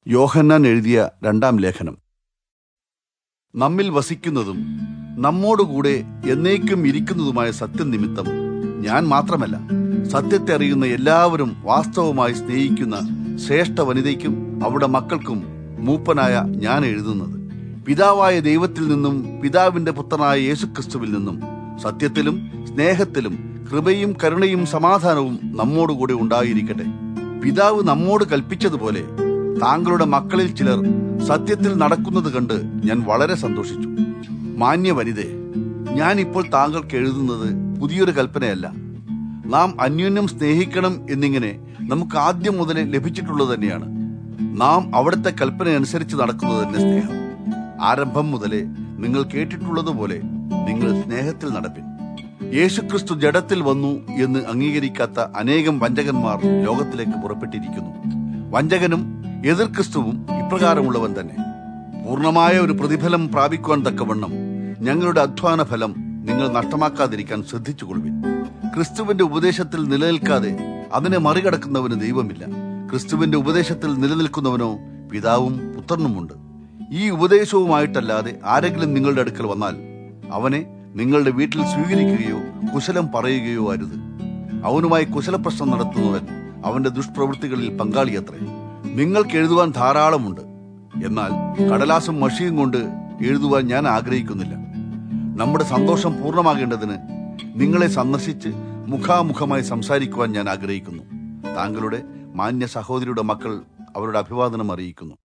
യോഹന്നാൻ എഴുതിയ രണ്ടാം ലേഖനം നമ്മിൽ വസിക്കുന്നതും നമ്മോടുകൂടെ എന്നേക്കും ഇരിക്കുന്നതുമായ സത്യം നിമിത്തം ഞാൻ മാത്രമല്ല സത്യത്തെ അറിയുന്ന എല്ലാവരും വാസ്തവമായി സ്നേഹിക്കുന്ന ശ്രേഷ്ഠ വനിതയ്ക്കും അവിടെ മക്കൾക്കും മൂപ്പനായ ഞാൻ എഴുതുന്നത് പിതാവായ ദൈവത്തിൽ നിന്നും പിതാവിന്റെ പുത്രനായ യേശുക്രിസ്തുവിൽ നിന്നും സത്യത്തിലും സ്നേഹത്തിലും കൃപയും കരുണയും സമാധാനവും നമ്മോടുകൂടെ ഉണ്ടായിരിക്കട്ടെ പിതാവ് നമ്മോട് കൽപ്പിച്ചതുപോലെ താങ്കളുടെ മക്കളിൽ ചിലർ സത്യത്തിൽ നടക്കുന്നത് കണ്ട് ഞാൻ വളരെ സന്തോഷിച്ചു മാന്യ വനിതേ ഞാൻ ഇപ്പോൾ താങ്കൾക്ക് എഴുതുന്നത് പുതിയൊരു കൽപ്പനയല്ല നാം അന്യോന്യം സ്നേഹിക്കണം എന്നിങ്ങനെ നമുക്ക് ആദ്യം മുതലേ ലഭിച്ചിട്ടുള്ളത് തന്നെയാണ് നാം അവിടുത്തെ കൽപ്പന അനുസരിച്ച് നടക്കുന്നത് തന്നെ സ്നേഹം ആരംഭം മുതലേ നിങ്ങൾ കേട്ടിട്ടുള്ളതുപോലെ നിങ്ങൾ സ്നേഹത്തിൽ നടപ്പിൻ യേശുക്രിസ്തു ജഡത്തിൽ വന്നു എന്ന് അംഗീകരിക്കാത്ത അനേകം വഞ്ചകന്മാർ ലോകത്തിലേക്ക് പുറപ്പെട്ടിരിക്കുന്നു വഞ്ചകനും എതിർ ക്രിസ്തുവും ഇപ്രകാരമുള്ളവൻ തന്നെ പൂർണ്ണമായ ഒരു പ്രതിഫലം പ്രാപിക്കുവാൻ തക്കവണ്ണം ഞങ്ങളുടെ അധ്വാന ഫലം നിങ്ങൾ നഷ്ടമാക്കാതിരിക്കാൻ ശ്രദ്ധിച്ചുകൊള്ളുവിൻ ക്രിസ്തുവിന്റെ ഉപദേശത്തിൽ നിലനിൽക്കാതെ അതിനെ മറികടക്കുന്നവന് ദൈവമില്ല ക്രിസ്തുവിന്റെ ഉപദേശത്തിൽ നിലനിൽക്കുന്നവനോ പിതാവും പുത്രനുമുണ്ട് ഈ ഉപദേശവുമായിട്ടല്ലാതെ ആരെങ്കിലും നിങ്ങളുടെ അടുക്കൽ വന്നാൽ അവനെ നിങ്ങളുടെ വീട്ടിൽ സ്വീകരിക്കുകയോ കുശലം പറയുകയോ അരുത് അവനുമായി കുശലപ്രശ്നം നടത്തുന്നവൻ അവന്റെ ദുഷ്പ്രവൃത്തികളിൽ പങ്കാളിയത്രേ നിങ്ങൾക്ക് എഴുതുവാൻ ധാരാളമുണ്ട് എന്നാൽ കടലാസും മഷിയും കൊണ്ട് എഴുതുവാൻ ഞാൻ ആഗ്രഹിക്കുന്നില്ല നമ്മുടെ സന്തോഷം പൂർണ്ണമാകേണ്ടതിന് നിങ്ങളെ സന്ദർശിച്ച് മുഖാമുഖമായി സംസാരിക്കുവാൻ ഞാൻ ആഗ്രഹിക്കുന്നു താങ്കളുടെ മാന്യ സഹോദരിയുടെ മക്കൾ അവരുടെ അഭിവാദനം അറിയിക്കുന്നു